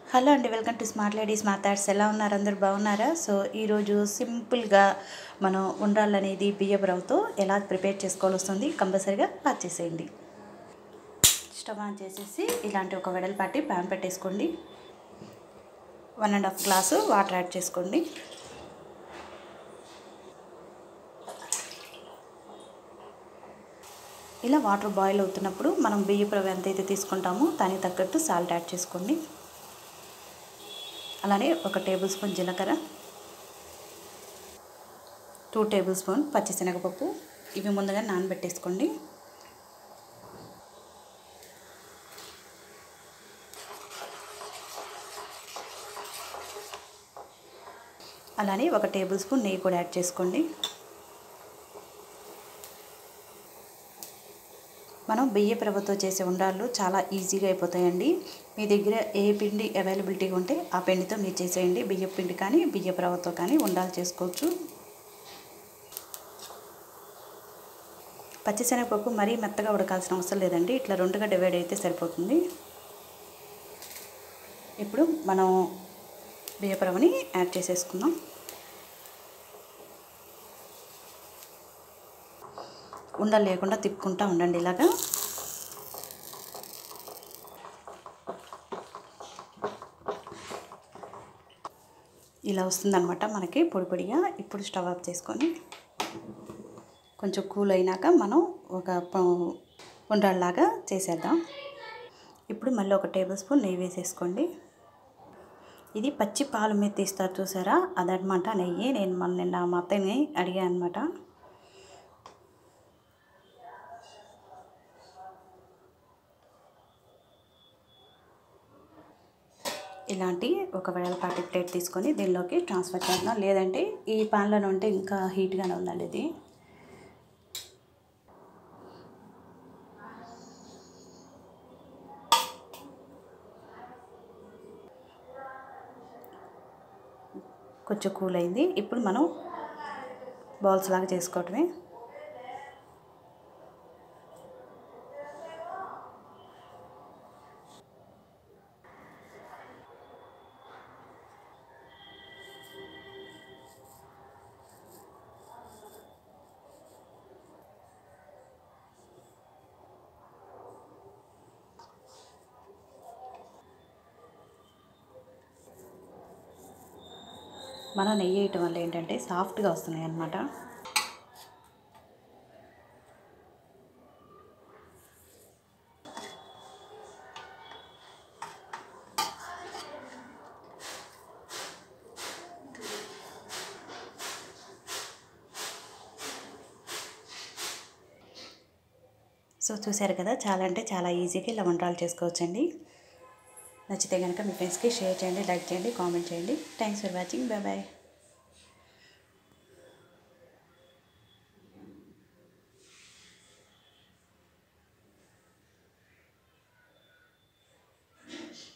hello అండి welcome to smart ladies మాట్లాడ్స్ ఎలా ఉన్నారు అందరు బాగున్నారా సో ఈరోజు సింపుల్గా మనం ఉండ్రాళ్ళు అనేది బియ్యపు రవ్వతో ఎలా ప్రిపేర్ చేసుకోవాలి వస్తుంది కంపల్సరీగా పాస్ చేసేయండి స్టవ్ ఆన్ చేసేసి ఇలాంటి ఒక వెడల్పాటి ప్యాన్ పెట్టేసుకోండి one and half glass water add చేసుకోండి ఇలా వాటర్ బాయిల్ అవుతున్నప్పుడు మనం బియ్యపు రవ్వ ఎంతైతే తీసుకుంటామో దానికి తగ్గట్టు సాల్ట్ యాడ్ చేసుకోండి అలానే ఒక టేబుల్ స్పూన్ జీలకర్ర టూ టేబుల్ స్పూన్ పచ్చిశనగపప్పు ఇవి ముందుగా నానబెట్టేసుకోండి అలానే ఒక టేబుల్ స్పూన్ నెయ్యి కూడా యాడ్ చేసుకోండి మనం బియ్య రవ్వతో చేసే ఉండాళ్ళు చాలా ఈజీగా అయిపోతాయండి మీ దగ్గర ఏ పిండి అవైలబిలిటీగా ఉంటే ఆ పిండితో మీరు చేసేయండి బియ్య పిండి కానీ బియ్య రవ్వతో కానీ ఉండాలు చేసుకోవచ్చు పచ్చిశనగపప్పు మరీ మెత్తగా ఉడకాల్సిన అవసరం లేదండి ఇట్లా రెండుగా డివైడ్ అయితే సరిపోతుంది ఇప్పుడు మనం బియ్యపు రవ్వని యాడ్ చేసేసుకుందాం ఉండలు లేకుండా తిప్పుకుంటూ ఉండండి ఇలాగా ఇలా వస్తుందన్నమాట మనకి పొడి పొడిగా ఇప్పుడు స్టవ్ ఆఫ్ చేసుకొని కొంచెం కూల్ అయినాక మనం ఒక ఉండ్రాళ్ళలాగా చేసేద్దాం ఇప్పుడు మళ్ళీ ఒక టేబుల్ స్పూన్ నెయ్యి వేసేసుకోండి ఇది పచ్చి పాలు మీద తీస్తారు చూసారా అదనమాట నెయ్యి నేను మన నిన్న మా అత్తని అడిగాను అనమాట ఇలాంటి ఒక వెడల్పాటి ప్లేట్ తీసుకొని దీనిలోకి ట్రాన్స్ఫర్ చేద్దాం లేదంటే ఈ పాన్లో ఉంటే ఇంకా హీట్గానే ఉందండి ఇది కొంచెం కూల్ అయింది ఇప్పుడు మనం బాల్స్ లాగా చేసుకోవటమే మనం నెయ్యి వేయటం వల్ల ఏంటంటే సాఫ్ట్గా వస్తున్నాయి అన్నమాట సో చూసారు కదా చాలా అంటే చాలా ఈజీగా ఇలా వంటలు చేసుకోవచ్చండి నచ్చితే కనుక మీ ఫ్రెండ్స్కి షేర్ చేయండి లైక్ చేయండి కామెంట్ చేయండి thanks for watching bye bye